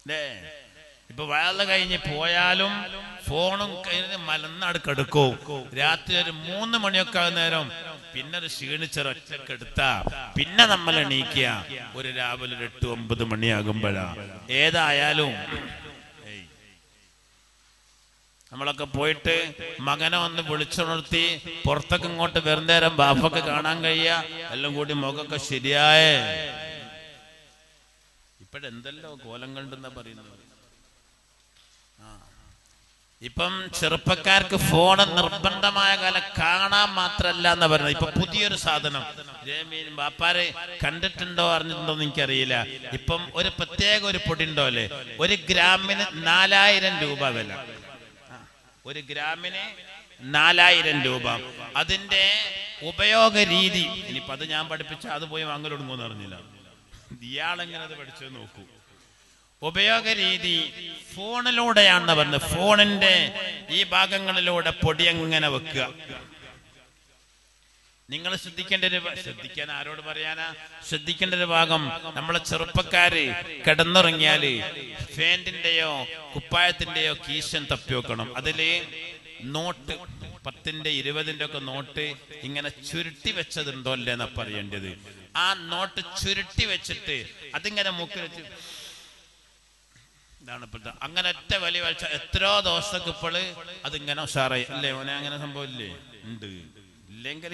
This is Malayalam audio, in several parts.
അല്ലേ ഇപ്പൊ വയറ് കഴിഞ്ഞ് പോയാലും ഫോണും കഴിഞ്ഞ് മലന്നടുക്കെടുക്കും രാത്രി ഒരു മൂന്ന് മണിയൊക്കെ ആകുന്ന നേരം പിന്നെ ഒരു ക്ഷീണിച്ചൊരൊറ്റക്കെടുത്ത പിന്നെ നമ്മൾ എണീക്കുക ഒരു രാവിലെ ഒരു എട്ട് ഒമ്പത് മണിയാകുമ്പോഴാ ഏതായാലും ഏയ്. നമ്മളൊക്കെ പോയിട്ട് മകനെ ഒന്ന് വിളിച്ചുണർത്തി പുറത്തൊക്കെ ഇങ്ങോട്ട് വരുന്നേരം ബാപ്പൊക്കെ കാണാൻ കഴിയുക എല്ലാം കൂടി മുഖമൊക്കെ ശരിയായേ ഇപ്പോഴെന്തല്ലോ കോലം കണ്ടെന്നാ പറയുന്നത് ആ. ഇപ്പം ചെറുപ്പക്കാർക്ക് ഫോൺ നിർബന്ധമായ കാലം കാണാൻ മാത്രല്ല എന്ന് പറയുന്നത് ഇപ്പൊ പുതിയൊരു സാധനം ജയമീൻ ബാപ്പാരെ കണ്ടിട്ടുണ്ടോ അറിഞ്ഞിട്ടുണ്ടോ എന്ന് എനിക്കറിയില്ല ഇപ്പം ഒരു പ്രത്യേക ഒരു പൊടി ഉണ്ടോ അല്ലേ ഒരു ഗ്രാമിന് നാലായിരം രൂപ വില ആ. ഒരു ഗ്രാമിന് നാലായിരം രൂപ അതിന്റെ ഉപയോഗ രീതി ഇനിയിപ്പോ അത് ഞാൻ പഠിപ്പിച്ച അത് പോയി വാങ്ങലൊടുങ്ങുമെന്ന് അറിഞ്ഞില്ല ഇയാളെങ്ങനെ അത് പഠിച്ചു നോക്കൂ ഉപയോഗ രീതി ഫോണിലൂടെയാണ് പറഞ്ഞത് ഫോണിന്റെ ഈ ഭാഗങ്ങളിലൂടെ പൊടി എങ്ങനെ വെക്കുക നിങ്ങൾ ശ്രദ്ധിക്കേണ്ട ഒരു ഭ- ശ്രദ്ധിക്കാൻ ആരോട് പറയാനാ ശ്രദ്ധിക്കേണ്ട ഒരു ഭാഗം നമ്മളെ ചെറുപ്പക്കാര് കിടന്നുറങ്ങിയാല് ഫാന്റിന്റെയോ കുപ്പായത്തിന്റെയോ കീശൻ തപ്പി വെക്കണം അതില് നോട്ട് പത്തിന്റെ ഇരുപതിന്റെ ഒക്കെ നോട്ട് ഇങ്ങനെ ചുരുട്ടി വെച്ചതുണ്ടോ അല്ലേ എന്നാ പറയേണ്ടത് ആ നോട്ട് ചുരുട്ടി വെച്ചിട്ട് അതിങ്ങനെ മൂക്കിൽ വെച്ച് ഇതാണ് ഇപ്പോഴത്തെ അങ്ങനെ ഒറ്റ വലിയ വലിച്ച എത്രയോ ദിവസത്തേക്ക് ഇപ്പോൾ അതിങ്ങനെ ഉഷാറായി അല്ലേ മോനെ അങ്ങനെ സംഭവം ഇല്ലേ ഉണ്ട് ഇല്ലെങ്കിൽ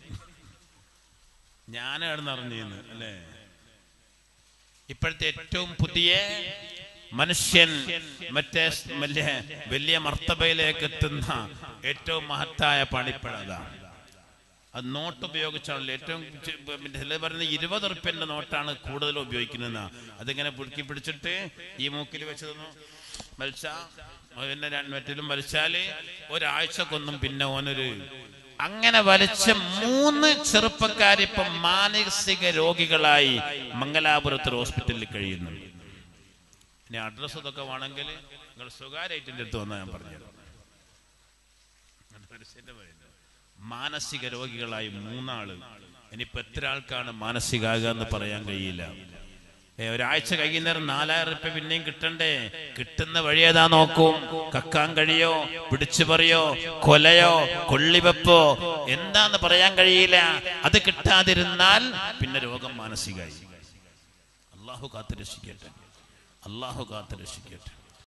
ഞാൻ കിടന്നറിഞ്ഞിരുന്നു അല്ലേ ഇപ്പോഴത്തെ ഏറ്റവും പുതിയ മനുഷ്യൻ മറ്റേ സ് വലിയ വലിയ മർത്തബയിലേക്ക് എത്തുന്ന ഏറ്റവും മഹത്തായ പണിപ്പഴതാണ് അത് നോട്ട് ഉപയോഗിച്ചാണല്ലോ ഏറ്റവും ചെ- പിന്നെ ചിലർ പറയുന്നത് ഇരുപത് ഉറുപ്പ്യന്റെ നോട്ടാണ് കൂടുതൽ ഉപയോഗിക്കുന്നത് അതിങ്ങനെ പുടുക്കി പിടിച്ചിട്ട് ഈ മൂക്കിൽ വെച്ചതൊന്നും വലിച്ച പിന്നെ രണ്ട് മറ്റിലും വലിച്ചാല് ഒരാഴ്ചക്കൊന്നും പിന്നെ ഓനൊരു അങ്ങനെ വലിച്ച മൂന്ന് ചെറുപ്പക്കാരിപ്പം മാനസിക രോഗികളായി മംഗലാപുരത്ത് ഹോസ്പിറ്റലിൽ കഴിയുന്നുണ്ട് ഇനി അഡ്രസ് ഇതൊക്കെ വേണമെങ്കിൽ നിങ്ങൾ സ്വകാര്യമായിട്ട് എൻ്റെ അടുത്ത് വന്നാൽ ഞാൻ പറഞ്ഞുതരാം പരസ്യന്റെ പറയുന്നത് മാനസിക രോഗികളായി മൂന്നാള് ഇനിയിപ്പോ എത്ര ആൾക്കാണ് മാനസികാകുക എന്ന് പറയാൻ കഴിയില്ല ഏ, ഒരാഴ്ച കഴിയുന്നേരം നാലായിരം റുപ്യ പിന്നെയും കിട്ടണ്ടേ കിട്ടുന്ന വഴി ഏതാ നോക്കും കക്കാൻ കഴിയോ പിടിച്ചു പറയോ കൊലയോ കൊള്ളിവെപ്പോ എന്താന്ന് പറയാൻ കഴിയില്ല അത് കിട്ടാതിരുന്നാൽ പിന്നെ രോഗം മാനസികമായി അള്ളാഹു കാത്തു രക്ഷിക്കട്ടെ അള്ളാഹു കാത്തു രക്ഷിക്കട്ടെ